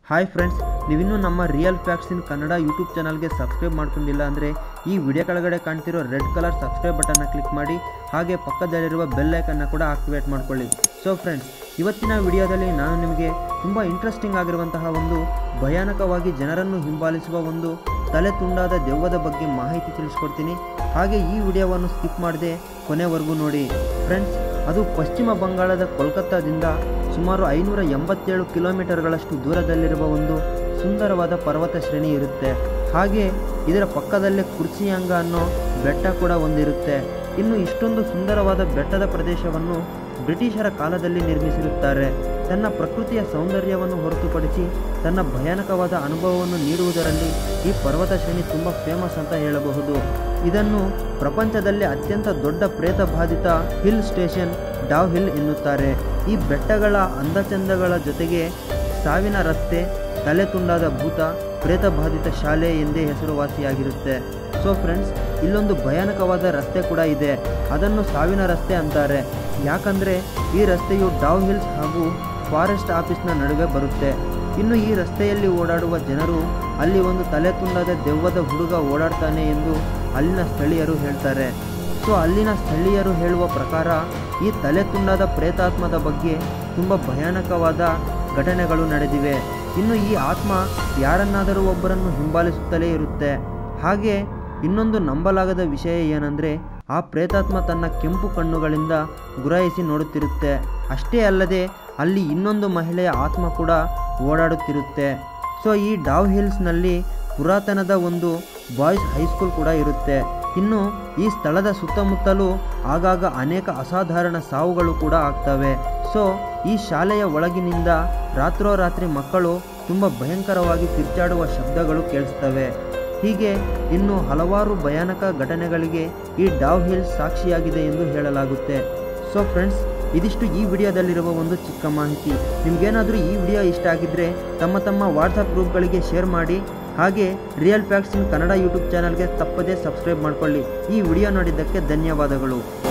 hi friends ನೀವಿನ್ನೂ ನಮ್ಮ real facts in Kannada YouTube ಚಾನಲ್ಗೆ ಸಬ್ಸ್ಕ್ರೈಬ್ ಮಾಡ್ಕೊಂಡಿಲ್ಲ ಅಂದರೆ ಈ ವಿಡಿಯೋ ಕೆಳಗಡೆ ಕಾಣ್ತಿರೋ ರೆಡ್ ಕಲರ್ ಸಬ್ಸ್ಕ್ರೈಬ್ ಬಟನ್ನ ಕ್ಲಿಕ್ ಮಾಡಿ ಹಾಗೆ ಪಕ್ಕದಲ್ಲಿರುವ ಬೆಲ್ ಐಕನ್ನ ಕೂಡ ಆಕ್ಟಿವೇಟ್ ಮಾಡ್ಕೊಳ್ಳಿ ಸೊ ಫ್ರೆಂಡ್ಸ್ ಇವತ್ತಿನ ವಿಡಿಯೋದಲ್ಲಿ ನಾನು ನಿಮಗೆ ತುಂಬ ಇಂಟ್ರೆಸ್ಟಿಂಗ್ ಆಗಿರುವಂತಹ ಒಂದು ಭಯಾನಕವಾಗಿ ಜನರನ್ನು ಹಿಂಬಾಲಿಸುವ ಒಂದು ತಲೆ ತುಂಡಾದ ದೆವ್ವದ ಬಗ್ಗೆ ಮಾಹಿತಿ ತಿಳಿಸ್ಕೊಡ್ತೀನಿ ಹಾಗೆ ಈ ವಿಡಿಯೋವನ್ನು ಸ್ಕಿಪ್ ಮಾಡದೆ ಕೊನೆವರೆಗೂ ನೋಡಿ ಫ್ರೆಂಡ್ಸ್ ಅದು ಪಶ್ಚಿಮ ಬಂಗಾಳದ ಕೋಲ್ಕತ್ತಾದಿಂದ ಸುಮಾರು ಐನೂರ ಎಂಬತ್ತೇಳು ಕಿಲೋಮೀಟರ್ಗಳಷ್ಟು ದೂರದಲ್ಲಿರುವ ಒಂದು ಸುಂದರವಾದ ಪರ್ವತ ಶ್ರೇಣಿ ಇರುತ್ತೆ ಹಾಗೆ ಇದರ ಪಕ್ಕದಲ್ಲೇ ಕುರ್ಚಿಯಾಂಗ ಅನ್ನೋ ಬೆಟ್ಟ ಕೂಡ ಒಂದಿರುತ್ತೆ ಇನ್ನು ಇಷ್ಟೊಂದು ಸುಂದರವಾದ ಬೆಟ್ಟದ ಪ್ರದೇಶವನ್ನು ಬ್ರಿಟಿಷರ ಕಾಲದಲ್ಲಿ ನಿರ್ಮಿಸಿರುತ್ತಾರೆ ತನ್ನ ಪ್ರಕೃತಿಯ ಸೌಂದರ್ಯವನ್ನು ಹೊರತುಪಡಿಸಿ ತನ್ನ ಭಯಾನಕವಾದ ಅನುಭವವನ್ನು ನೀಡುವುದರಲ್ಲಿ ಈ ಪರ್ವತ ಶ್ರೇಣಿ ತುಂಬ ಫೇಮಸ್ ಅಂತ ಹೇಳಬಹುದು ಇದನ್ನು ಪ್ರಪಂಚದಲ್ಲಿ ಅತ್ಯಂತ ದೊಡ್ಡ ಪ್ರೇತ ಬಾಧಿತ ಹಿಲ್ ಸ್ಟೇಷನ್ ಡಾವ್ ಹಿಲ್ ಎನ್ನುತ್ತಾರೆ ಈ ಬೆಟ್ಟಗಳ ಅಂದಚಂದಗಳ ಜೊತೆಗೆ ಸಾವಿನ ರಸ್ತೆ ತಲೆ ತುಂಡಾದ ಭೂತ ಪ್ರೇತ ಬಾಧಿತ ಶಾಲೆ ಎಂದೇ ಹೆಸರುವಾಸಿಯಾಗಿರುತ್ತೆ ಸೊ ಫ್ರೆಂಡ್ಸ್ ಇಲ್ಲೊಂದು ಭಯಾನಕವಾದ ರಸ್ತೆ ಕೂಡ ಇದೆ ಅದನ್ನು ಸಾವಿನ ರಸ್ತೆ ಅಂತಾರೆ ಯಾಕಂದರೆ ಈ ರಸ್ತೆಯು ಡಾವ್ ಹಿಲ್ಸ್ ಹಾಗೂ ಫಾರೆಸ್ಟ್ ಆಫೀಸ್ನ ನಡುವೆ ಬರುತ್ತೆ ಇನ್ನು ಈ ರಸ್ತೆಯಲ್ಲಿ ಓಡಾಡುವ ಜನರು ಅಲ್ಲಿ ಒಂದು ತಲೆ ತುಂಡಾದ ದೆವ್ವದ ಹುಡುಗ ಓಡಾಡ್ತಾನೆ ಎಂದು ಅಲ್ಲಿನ ಸ್ಥಳೀಯರು ಹೇಳ್ತಾರೆ ಸೊ ಅಲ್ಲಿನ ಸ್ಥಳೀಯರು ಹೇಳುವ ಪ್ರಕಾರ ಈ ತಲೆ ತುಂಡಾದ ಪ್ರೇತಾತ್ಮದ ಬಗ್ಗೆ ತುಂಬ ಭಯಾನಕವಾದ ಘಟನೆಗಳು ನಡೆದಿವೆ ಇನ್ನು ಈ ಆತ್ಮ ಯಾರನ್ನಾದರೂ ಒಬ್ಬರನ್ನು ಹಿಂಬಾಲಿಸುತ್ತಲೇ ಇರುತ್ತೆ ಹಾಗೆ ಇನ್ನೊಂದು ನಂಬಲಾಗದ ವಿಷಯ ಏನಂದರೆ ಆ ಪ್ರೇತಾತ್ಮ ತನ್ನ ಕೆಂಪು ಕಣ್ಣುಗಳಿಂದ ಗುರಾಯಿಸಿ ನೋಡುತ್ತಿರುತ್ತೆ ಅಷ್ಟೇ ಅಲ್ಲದೆ ಅಲ್ಲಿ ಇನ್ನೊಂದು ಮಹಿಳೆಯ ಆತ್ಮ ಕೂಡ ಓಡಾಡುತ್ತಿರುತ್ತೆ ಸೊ ಈ ಡಾವ್ ಹಿಲ್ಸ್ನಲ್ಲಿ ಪುರಾತನದ ಒಂದು ಬಾಯ್ಸ್ ಹೈಸ್ಕೂಲ್ ಕೂಡ ಇರುತ್ತೆ ಇನ್ನು ಈ ಸ್ಥಳದ ಸುತ್ತಮುತ್ತಲೂ ಆಗಾಗ ಅನೇಕ ಅಸಾಧಾರಣ ಸಾವುಗಳು ಕೂಡ ಆಗ್ತವೆ ಸೊ ಈ ಶಾಲೆಯ ಒಳಗಿನಿಂದ ರಾತ್ರೋರಾತ್ರಿ ಮಕ್ಕಳು ತುಂಬ ಭಯಂಕರವಾಗಿ ಕಿರ್ಚಾಡುವ ಶಬ್ದಗಳು ಕೇಳಿಸ್ತವೆ ಹೀಗೆ ಇನ್ನು ಹಲವಾರು ಭಯಾನಕ ಘಟನೆಗಳಿಗೆ ಈ ಡಾವ್ ಹಿಲ್ಸ್ ಸಾಕ್ಷಿಯಾಗಿದೆ ಎಂದು ಹೇಳಲಾಗುತ್ತೆ ಸೊ ಫ್ರೆಂಡ್ಸ್ ಇದಿಷ್ಟು ಈ ವಿಡಿಯೋದಲ್ಲಿರುವ ಒಂದು ಚಿಕ್ಕ ಮಾಹಿತಿ ನಿಮಗೇನಾದರೂ ಈ ವಿಡಿಯೋ ಇಷ್ಟ ಆಗಿದ್ದರೆ ತಮ್ಮ ತಮ್ಮ ವಾಟ್ಸಪ್ ಗ್ರೂಪ್ಗಳಿಗೆ ಶೇರ್ ಮಾಡಿ ಹಾಗೆ real facts in Kannada YouTube ಚಾನಲ್ಗೆ ತಪ್ಪದೇ ಸಬ್ಸ್ಕ್ರೈಬ್ ಮಾಡಿಕೊಳ್ಳಿ ಈ ವಿಡಿಯೋ ನೋಡಿದ್ದಕ್ಕೆ ಧನ್ಯವಾದಗಳು